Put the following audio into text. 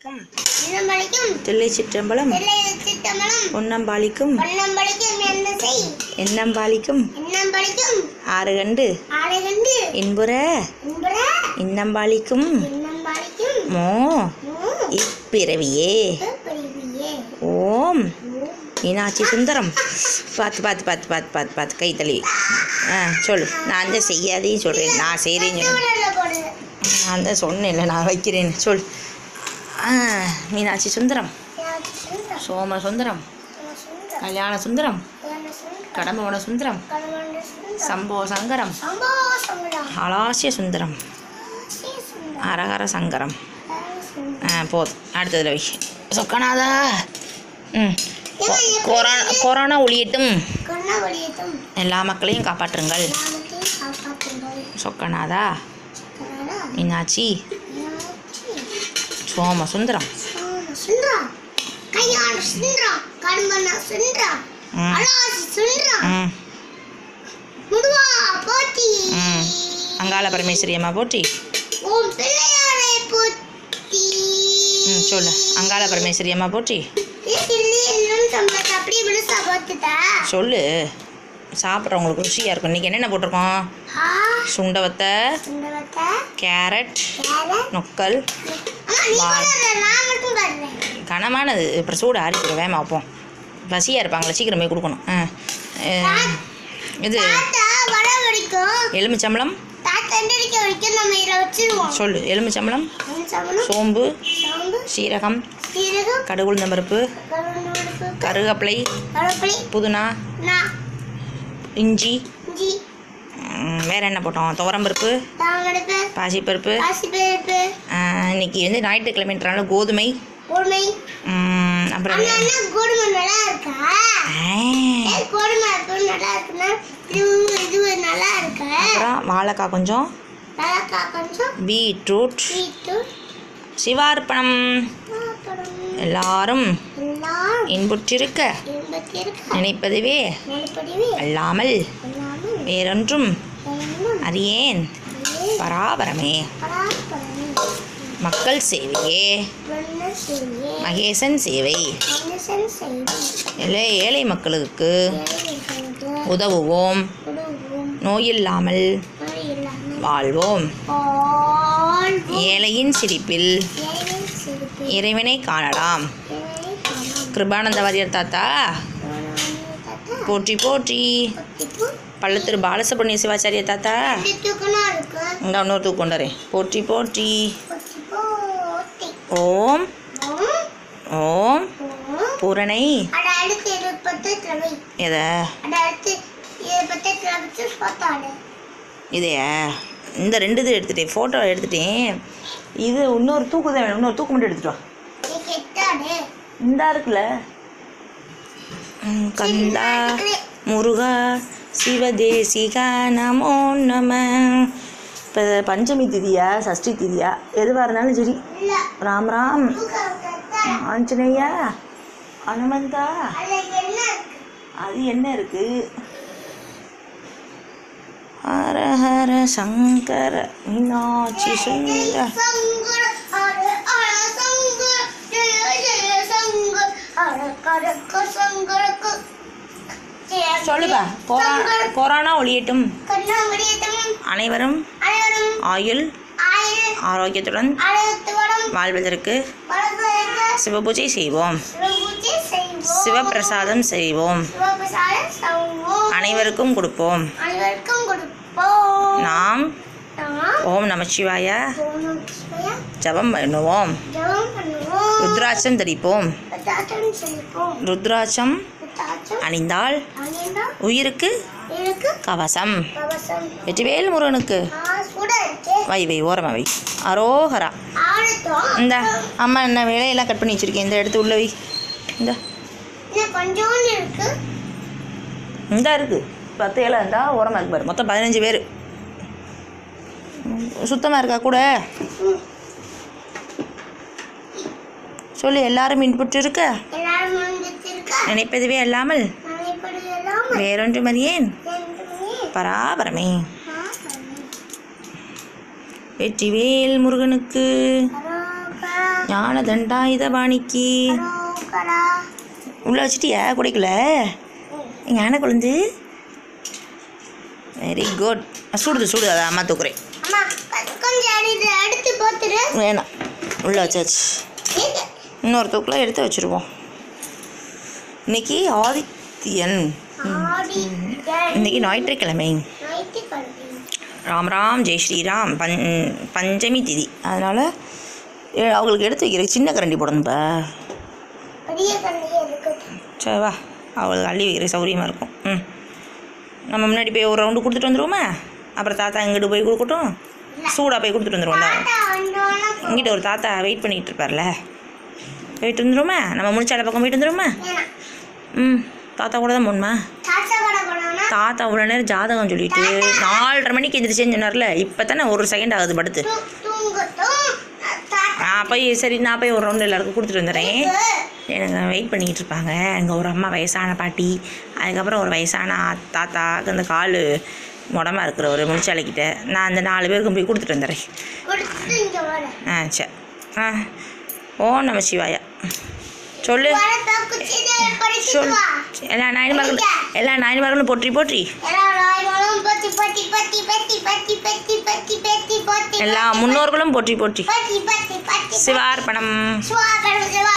பழிக்கும் நிலமளிக்கும் தில்லை சிற்றம்பலம் சித்தமலம் பொன்னம்பாளிக்கும் வண்ணம்பளிக்கும் என்ன செய் எண்ணம்பாளிக்கும் எண்ணம்பளிக்கும் ஆறு கண்டு ஆளை கண்டு இன்புற இன்புற இன்னம்பாளிக்கும் எண்ணம்பளிக்கும் மோ மூ இப்பிறவியே பிரிவியே ஓம் மீனாட்சி சுந்தரம் பார்த்து பார்த்து பார்த்து பார்த்து பார்த்து பார்த்து கை தள்ளி ஆ சொல்லு நான் தான் செய்யாதையும் சொல்கிறேன் நான் செய்கிறேன்னு சூழல்ல போடுது நான் தான் சொன்னேன்ல நான் வைக்கிறேன் சொல் ஆ மீனாட்சி சுந்தரம் சுந்தரம் சோம சுந்தரம் சுந்தரம் கல்யாண சுந்தரம் சுந்தரம் கடம்பவன சுந்தரம் கடவுண்ட சுந்தரம் சம்போ சங்கரம் சம்போ சங்கடம் ஹலாசிய சுந்தரம் ஸ்ரீ சுந்தரம் அரகர சங்கரம் சுந்தரம் ஆ போதும் அடுத்ததில் வை சொக்கநாதா ம் கொ- கொரோனா கொரோனா ஒழியட்டும் கண்ணா வழியத்தும் எல்லா மக்களையும் காப்பாற்றுங்கள் நாமத்தையும் காப்பாற்றுங்கள் சொக்கநாதா கனடா மீனாட்சி மீனாட்சி சோம சுந்தரம் சோம சுந்தரம் கல்யாண சுந்தரம் கண்மன சுந்தரம் ம் அலாசி சுந்தரம் ம் முடுவா போட்டி ம். அங்காள பரமேஸ்வரி அம்மா போற்றி ஓம் பிள்ளையாரை போட்டி ம் சொல்லு அங்காள பரமேஸ்வரி அம்மா போற்றி இல்லை இன்னும் சம்பளத்தை அப்படியே விழுசா பார்த்துட்டா சொல்லு சாப்பிட்றவங்களுக்கு ருசியாக இருக்கும் இன்றைக்கி என்னென்ன போட்டிருக்கோம் ஆ சுண்டவத்தை சுந்தரத்தை கேரட் கேரட் நொக்கல் அம்மா நீ வா. வர்ற நான் மட்டும் வர்றேன் கனமானது அப்புறம் சூடு ஆறிக்கிற வேமா வைப்போம் பசியாக இருப்பாங்களே சீக்கிரம் போய் கொடுக்கணும் ஆ அஹ், இது தாத்தா வர வரைக்கும் எலுமிச்சம்பளம் தாத்தா எந்திரிக்க வரைக்கும் நம்ம இதை வச்சிருவோம் சொல்லு எலுமிச்சம்பளம் சமணம் சோம்பு சோம்பு சீரகம் சீரகம் கடுகுளுந்தம்பருப்பு கருவேப்பிலை கருவேப்பிலை கருவேப்பிலை புதினா நான் இஞ்சி இஞ்சி ம், வேற என்ன போட்டோம் துவரம்பருப்பு தாமரைப்பு பாசிப்பருப்பு பாசிப்பருப்பு ஆஹ், இன்னைக்கு வந்து ஞாயிற்றுக்கிழமைன்றனால கோதுமை கோதுமை ம், அப்புறம் அண்ணா அண்ணா கோதுமை நல்லா இருக்கா ஆ, ஏ கோதுமை இருக்கு நல்லா இருக்குன்னா இது இது நல்லா இருக்கு அப்புறம் வாழைக்காய் கொஞ்சம் நல்லா கொஞ்சம் பீட்ரூட் பீட்ரூட் சிவார்ப்பணம் அப்புறம் எல்லாரும் எல்லாம் இன்புற்றிருக்க எண்பத்தி இருக்கு நினைப்பதுவே நிலப்படிவே அல்லாமல் எல்லாமே வேறொன்றும் எல்லாம் அறியேன் பராபரமே பராபரமே மக்கள் சேவையே வண்ண செய்யே மகேசன் சேவை மனுஷன் செய்தி ஏழை ஏழை மக்களுக்கு ஏழைகளுக்கு உதவுவோம் உதவும் நோயில்லாமல் நோய் இல்லாமல் வாழ்வோம் வாழ்வோம் ஏழையின் சிரிப்பில் ஏழை சிரிப்பு இறைவனை காணலாம் ஏழை காணோம் கிருபானந்த வாரியர் தாத்தா தாத்தா போற்றி போற்றி இப்போ பள்ளத்திரு பாலசுப்ரமணிய சிவாச்சாரிய தாத்தா ரெண்டு தூக்கணும் இருக்கு இங்கே இன்னொரு தூக்கு கொண்டு வரேன் போற்றி போற்றி இப்போ ஓட்டி ஓம் ஓம் ஓம் ஓம் பூரணை அட அடுத்து இருபத்தி திரவை எதை அட அடுத்து இருபத்தி திரவிச்சு பார்த்தாடு இதையா இந்த ரெண்டு இது எடுத்துட்டேன் ஃபோட்டோ எடுத்துட்டேன் இது இன்னொரு தூக்கு தான் வேணும் இன்னொரு தூக்கு மட்டும் எடுத்துட்டு வா நீ கெட்டாடு இந்தா இருக்குல்ல ம், கந்தா முருகா சிவதேசிகா நமோ நம இப்போ பஞ்சமி திதியா சஷ்டி திதியா எதுவாக இருந்தாலும் சரி இல்ல ராம் ராம் தூக்கம் கட்டா ஆஞ்சநேயா அனுமந்தா அதுல என்ன இருக்கு அது என்ன இருக்கு ஹர ஹர சங்கர மீனாட்சி சுந்தர சங்கர ஹர ஹர சங்கர ஜெய ஜெய சங்கர ஹர கரக்க சங்கரக்கு சொல்லுப்பா கொரோனா கொரோனா ஒழியட்டும் கண்ணாமடியத்தம் அனைவரும் அனைவரும் ஆயுள் ஆயிரம் ஆரோக்கியத்துடன் ஆயிரத்துவடம் வாழ்வதற்கு வளர்வதற்கு சிவபூஜை செய்வோம் சிவபூஜை செய்வோம் சிவப்பிரசாதம் செய்வோம் சிவபிரசாதம் செய்வோம் அனைவருக்கும் கொடுப்போம் அனைவருக்கும் கொடுப்போம் நாம் நாம் ஓம் நமச்சிவாய ஓம் நம சிவாய ஜபம் பண்ணுவோம் ஜெபம் பண்ணுவோம் ருத்ராட்சம் தரிப்போம் தாத்தன் செழிப்போம் ருத்ராட்சம் தாத்தன் அணிந்தால் அணிந்தால் உயிருக்கு இருக்கு கவசம் கவசம் வெற்றிவேல் முருகனுக்கு கூட இருக்கு வை வை ஓரமா வை அரோஹரா ஆடட்டும் இந்த அம்மா என்ன வேலையெல்லாம் கட் பண்ணி வச்சிருக்கேன் இந்த எடுத்து உள்ள வை இந்த இன்னும் கொஞ்சோண்டு இருக்கு இந்த இருக்கு பத்து ஏழை இருந்தா ஓரமாக இருக்கு பாரு மொத்தம் பதினஞ்சு பேர் சுத்தமாக இருக்கா கூட ம். சொல்லி எல்லாரும் இன்புற்று இருக்க எல்லாரும் வந்துட்டு இருக்கா நினைப்பதுவே அல்லாமல் நினைப்பது எல்லாம் வேறொன்று மறியேன் என்றுமே பராபரமே ஆசை. வெற்றிவேல் முருகனுக்கு பராபரா ஞான தண்டாயுத பாணிக்கு அரோகரா. உள்ள வச்சுட்டியா குடிக்கல ஞான குழந்து வெரி குட் சுடுது சுடுது அதை அம்மா தூக்குறேன் அம்மா கொ- கொஞ்சம் எடுத்து எடுத்து போத்துரு வேணாம் உள்ள வச்சாச்சு இது. இன்னொரு தூக்கில் எடுத்து வச்சுருவோம் இன்னைக்கு ஆதித்யன் ஆடி இன்னைக்கு ஞாயிற்றுக்கிழமை ஞாயிற்றுக்கிழமை. ராம் ராம் ஜெய் ஸ்ரீராம் பஞ் பஞ்சமி திதி அதனால் அவங்களுக்கு எடுத்து வைக்கிற சின்ன கரண்டி போடணும்ப்பா பெரிய கண்ணியே இருக்குது சரி வா அவளுக்கு அள்ளி வைக்கிற சௌரியமாக இருக்கும் ம் நம்ம முன்னாடி போய் ஒரு ரவுண்டு கொடுத்துட்டு வந்துருவோமா அப்புறம் தாத்தா இங்கிட்டு போய் கொடுக்கட்டும் சூடாக போய் கொடுத்துட்டு வந்துருவோம்ல தாத்தா வந்தோன்னா இங்கிட்ட ஒரு தாத்தா வெயிட் பண்ணிகிட்டு இருப்பார்ல போயிட்டு வந்துருவோமா நம்ம முடிச்சால பக்கம் போயிட்டு வந்துருவோமா வேணாம். ம் தாத்தா கூட தான் போகணுமா தாத்தா கூட போனோம்னா தாத்தா அவ்வளோ நேரம் ஜாதகம் சொல்லிட்டு நாலரை மணிக்கு எந்திரிச்சேன்னு சொன்னார்ல இப்போ தானே ஒரு செகண்ட் ஆகுது படுத்து தூ- தூங்கட்டும் தாத்தா நான் போய் சரி நான் போய் ஒரு ரவுண்டு எல்லாருக்கும் கொடுத்துட்டு வந்துடுறேன் எனக்கு வெயிட் பண்ணிக்கிட்டு இருப்பாங்க அங்கே ஒரு அம்மா வயசான பாட்டி அதுக்கப்புறம் ஒரு வயசான ஆ- தாத்தா அந்த கால் முடமா இருக்கிறவர் முடிச்சாலைக்கிட்ட நான் அந்த நாலு பேருக்கும் போய் கொடுத்துட்டு வந்துடுறேன் கொடுத்துட்டு இங்க வர ஆ சரி ஆ ஓ நம்ம சிவாயா சொல்லு வரப்ப குச்சியில படிச்சுட்டு சொல் வா எல்லா நாயன்மார்களும் எல்லா நாயன்மார்களும் போற்றி போற்றி எல்லா ராய்களும் பத்தி பத்தி பத்தி பத்தி பத்தி பத்தி பத்தி பத்தி பத்தி எல்லா முன்னோர்களும் போற்றி போற்றி பத்தி பத்தி பத்தி சிவார்ப்பணம் சிவா கடவுள் சிவா